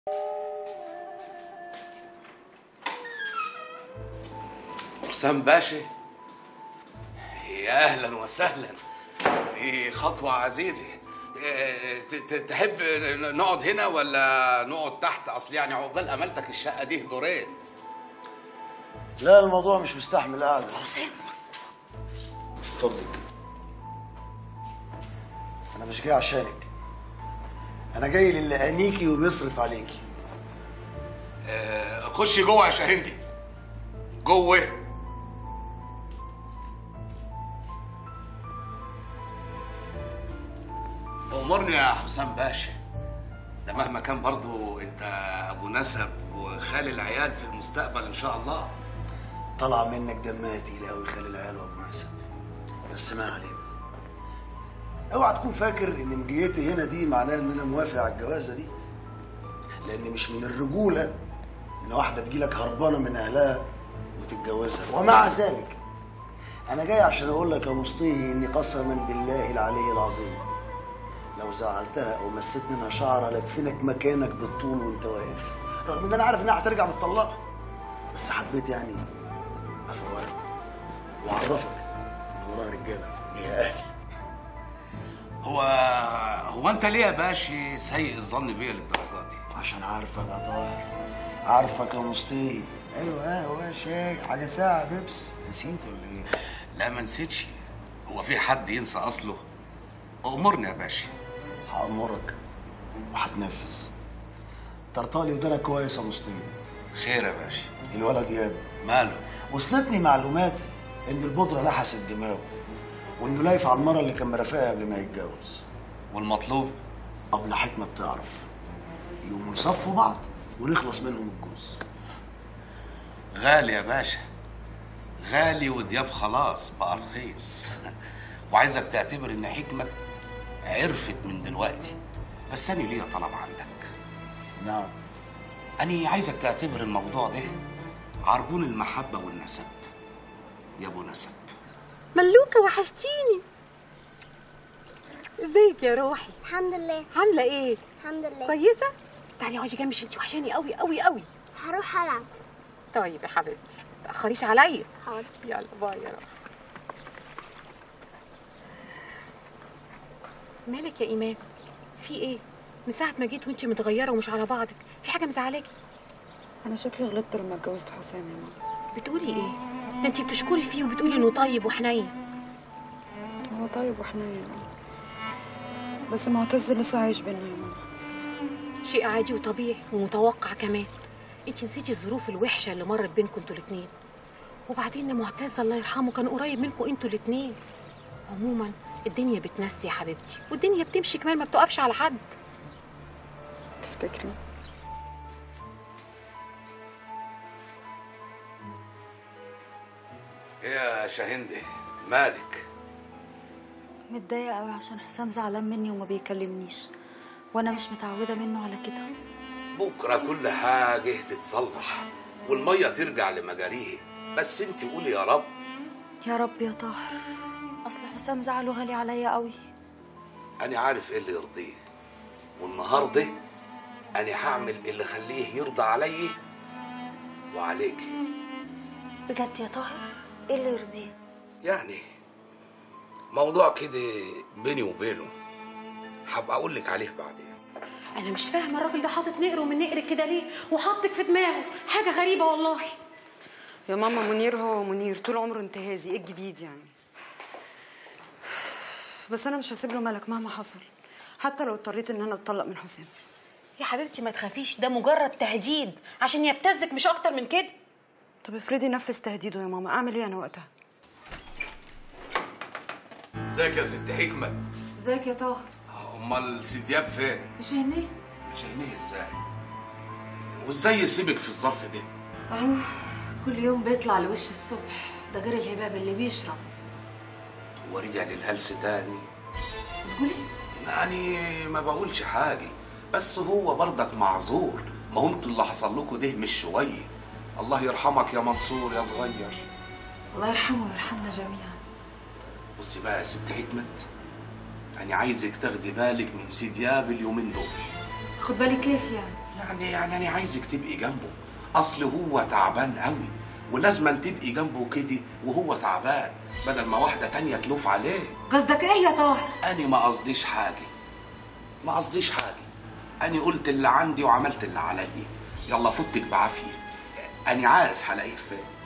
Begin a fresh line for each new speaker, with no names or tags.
حسام باشا يا اهلا وسهلا دي خطوه عزيزي إيه، ت- ت- تحب نقعد هنا ولا نقعد تحت اصل يعني عقبال امالتك الشقه دي دورين
لا الموضوع مش مستحمل قاعدة
حسام
فضلك أنا مش جاي عشانك أنا جاي للي أنيكي وبيصرف عليكي
آه، خشي جوه يا شاهندي جوه امرني يا حسام باشا ده مهما كان برضو انت ابو نسب وخال العيال في المستقبل ان شاء الله
طلع منك دمها تقيلة أوي خالي العيال وأبو نسب بس ما علينا اوعى تكون فاكر ان مجيتي هنا دي معناها ان انا موافق على الجوازه دي لان مش من الرجوله ان واحده تجيلك هربانه من اهلها وتتجوزها ومع ذلك انا جاي عشان اقول لك يا مصطفى اني قسما بالله العلي العظيم لو زعلتها او مسيت منها شعرها لادفنك مكانك بالطول وانت واقف رغم ان انا عارف انها هترجع متطلقه بس حبيت يعني افوقك واعرفك ان وراها رجاله وليها اهل
هو هو انت ليه يا باشا سيء الظن بيا للدرجه دي
عشان عارفك يا طاهر عارفك يا مصطفى ايوه هو شاي حاجه ساعه بيبس نسيت ولا ايه
لا ما نسيتش هو في حد ينسى اصله امرني يا باشا
هامرك وهتنفذ طرطالي ودانك كويس يا مصطفى
خير يا باشا
الولد ياب
ماله
وصلتني معلومات ان البودره لحست دماغه وانه لايف على المره اللي كان مرافقها قبل ما يتجوز
والمطلوب
قبل حكمه تعرف يقوموا يصفوا بعض ونخلص منهم الجوز
غالي يا باشا غالي ودياب خلاص بقى رخيص وعايزك تعتبر ان حكمة عرفت من دلوقتي بس انا ليا طلب عندك
نعم
انا عايزك تعتبر الموضوع ده عربون المحبة والنسب يا ابو نسب
ملوكة وحشتيني ازيك يا روحي
الحمد لله
عاملة ايه؟
الحمد لله
كويسة؟ تعالي اقعدي جنبي عشان انتي وحشاني قوي قوي قوي
هروح العب
طيب يا حبيبتي متأخريش عليا
حاضر
يلا باي يا روحي مالك يا ايمان؟ في ايه؟ من ساعة ما جيت وانتي متغيرة ومش على بعضك، في حاجة مزعلاكي؟
انا شكلي غلطت لما اتجوزت حسام يا ماما
بتقولي ايه؟ ده انتي بتشكري فيه وبتقولي انه طيب وحنين
هو طيب وحنين بس معتز لسه عايش بينا يا ماما
شيء عادي وطبيعي ومتوقع كمان انت نسيتي الظروف الوحشه اللي مرت بينكم انتوا الاتنين وبعدين معتز الله يرحمه كان قريب منكم انتوا الاتنين عموما الدنيا بتنسي يا حبيبتي والدنيا بتمشي كمان ما بتقفش على حد
تفتكري
ايه يا شاهندي مالك
متضايقة قوي عشان حسام زعلان مني وما بيكلمنيش وانا مش متعودة منه على كده
بكرة كل حاجة تتصلح والمية ترجع لمجاريه بس انت قولي يا رب
يا رب يا طاهر اصل حسام زعله غالي عليا قوي
انا عارف ايه اللي يرضيه والنهارده انا هعمل اللي خليه يرضى عليا وعليكي
بجد يا طاهر ايه اللي يرضيه
يعني موضوع كده بيني وبينه هبقى اقول لك عليه بعدين
انا مش فاهمه الراجل ده حاطط نقر ومن نقر كده ليه وحاطك في دماغه حاجه غريبه والله
يا ماما منير هو منير طول عمره انتهازي ايه الجديد يعني بس انا مش هسيب له ملك مهما حصل حتى لو اضطريت ان انا اتطلق من حسام
يا حبيبتي ما تخافيش ده مجرد تهديد عشان يبتزك مش اكتر من كده
طب افرضي نفذ تهديده يا ماما اعمل ايه انا وقتها
ازيك يا ست حكمة
ازيك يا طاهر
امال سي دياب فين
مش هنيه
مش عينيه ازاي وازاي يسيبك في الظرف ده
اهو كل يوم بيطلع لوش الصبح ده غير الهباب اللي بيشرب
ورجع للهلس تاني
بتقولي
يعني ما بقولش حاجة بس هو برضك معذور ما هو انتوا اللي حصل لكم ده مش شوية الله يرحمك يا منصور يا صغير
الله يرحمه ويرحمنا جميعا
بصي بقى يا ست حكمت أنا عايزك تاخدي بالك من سي دياب اليومين دول
خد بالي كيف يعني
يعني يعني انا عايزك تبقي جنبه اصل هو تعبان قوي ولازم تبقي جنبه كده وهو تعبان بدل ما واحده تانية تلوف عليه
قصدك ايه يا طاهر
انا ما قصديش حاجه ما قصديش حاجه انا قلت اللي عندي وعملت اللي عليا يلا فوتك بعافيه انا عارف هلاقيه فين